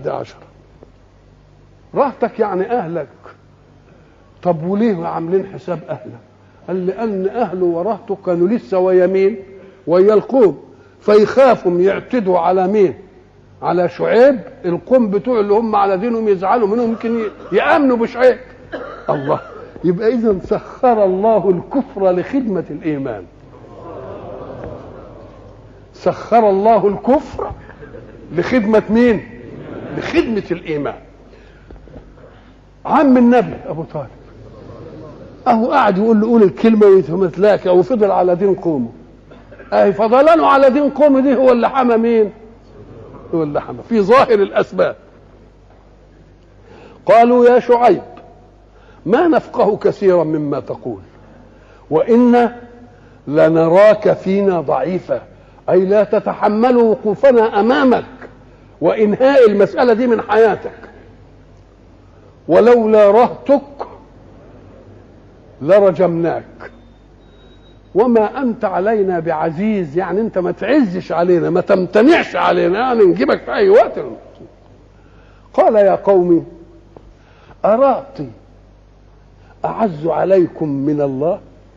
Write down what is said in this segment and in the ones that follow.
قد عشرة رهتك يعني أهلك طب وليه عاملين حساب أهلك قال لأن أهله ورهته كانوا لسه ويا مين ويا القوم فيخافوا يعتدوا على مين على شعيب القوم بتوع اللي هم على دينهم يزعلوا منهم يمكن يامنوا بشعيب الله يبقى اذا سخر الله الكفر لخدمه الايمان سخر الله الكفر لخدمه مين لخدمه الايمان عم النبي ابو طالب اهو قاعد يقول له قول الكلمه ويتمثلاك وفضل على دين قومه اهي فضلانه على دين قومه دي هو اللي حمى مين هو اللي حمى في ظاهر الاسباب قالوا يا شعيب ما نفقه كثيرا مما تقول وإنا لنراك فينا ضعيفا أي لا تتحمل وقوفنا أمامك وإنهاء المسألة دي من حياتك ولولا رهتك لرجمناك وما أنت علينا بعزيز يعني أنت ما تعزش علينا ما تمتنعش علينا يعني نجيبك في أي وقت قال يا قومي أراطي أعز عليكم من الله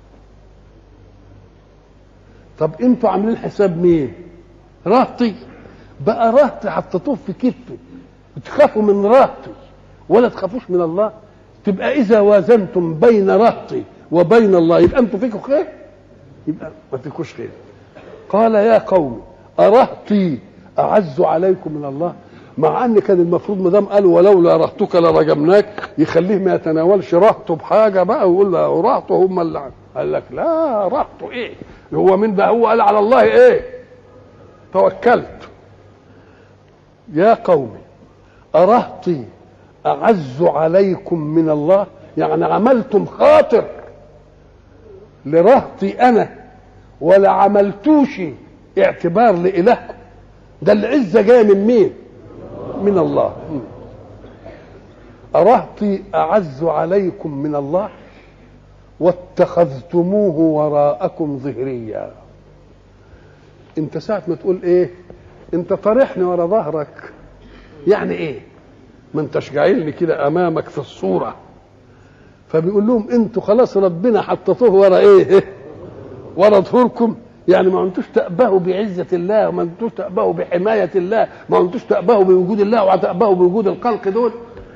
طب انتوا عاملين حساب مين راهطي بقى راهطي حطيتوه في كتفي بتخافوا من راهطي ولا تخافوش من الله تبقى اذا وازنتم بين راهطي وبين الله يبقى انتوا فيكم خير يبقى ما فيكوش خير قال يا قوم أرهطي أعز عليكم من الله مع ان كان المفروض ما دام قال ولولا رهتك لرجمناك يخليه ما يتناولش رهته بحاجه بقى ويقول له رهته هم اللي عن. قال لك لا رهته ايه هو من ده هو قال على الله ايه توكلت يا قوم أرهطي أعز عليكم من الله يعني عملتم خاطر لرهطي أنا ولا عملتوش اعتبار لإلهكم ده العزة جاية من مين من الله أرهطي أعز عليكم من الله واتخذتموه وراءكم ظهريا انت ساعة ما تقول ايه انت طارحني ورا ظهرك يعني ايه ما انتش جايلني كده امامك في الصورة فبيقول لهم انتوا خلاص ربنا حطيتوه ورا ايه ورا ظهوركم يعني ما انتوش تأبهوا بعزة الله وما انتوش تأبهوا بحماية الله ما انتوش تأبهوا بوجود الله وتأبهوا بوجود الخلق دول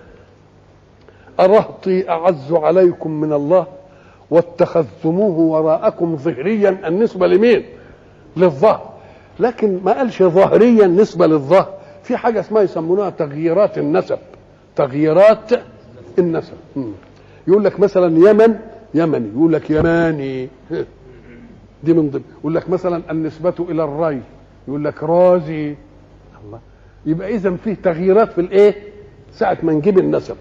أرهطي أعز عليكم من الله واتخذتموه وراءكم ظهريا النسبة لمين للظهر لكن ما قالش ظهريا نسبة للظهر في حاجة اسمها يسمونها تغييرات النسب تغييرات النسب يقول لك مثلا يمن يمني يقول لك يماني دي من ضمن يقول لك مثلا النسبة إلى الري يقول لك رازي الله يبقى إذا فيه تغييرات في الإيه؟ ساعة ما نجيب النسب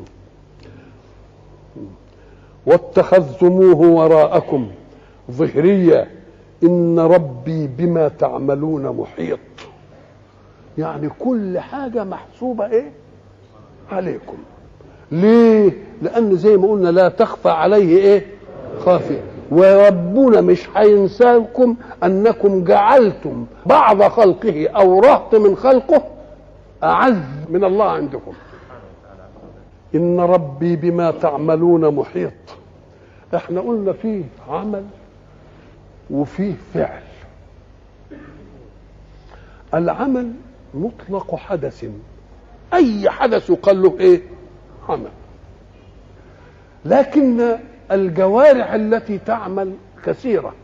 واتخذتموه وراءكم ظهريا إن ربي بما تعملون محيط يعني كل حاجة محسوبة إيه؟ عليكم ليه؟ لأن زي ما قلنا لا تخفى عليه إيه؟ خافية وربنا مش هينساكم انكم جعلتم بعض خلقه او رهط من خلقه اعز من الله عندكم ان ربي بما تعملون محيط احنا قلنا فيه عمل وفيه فعل العمل مطلق حدث اي حدث يقال له ايه عمل لكن الجوارح التي تعمل كثيره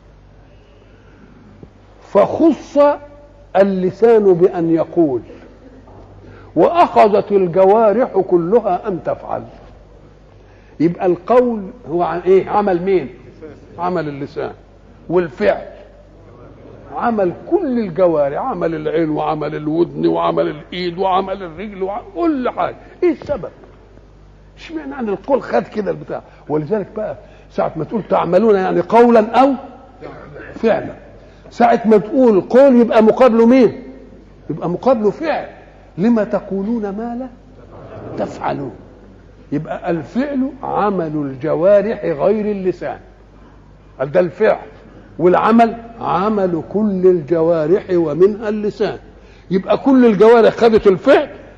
فخص اللسان بان يقول واخذت الجوارح كلها ان تفعل يبقى القول هو عن ايه عمل مين عمل اللسان والفعل عمل كل الجوارح عمل العين وعمل الودن وعمل الايد وعمل الرجل وعمل كل حاجه ايه السبب اشمعنى يعني القول خد كده البتاع ولذلك بقى ساعة ما تقول تعملون يعني قولا أو فعلا ساعة ما تقول قول يبقى مقابله مين؟ يبقى مقابله فعل لما تقولون ما لا تفعلون يبقى الفعل عمل الجوارح غير اللسان ده الفعل والعمل عمل كل الجوارح ومنها اللسان يبقى كل الجوارح خدت الفعل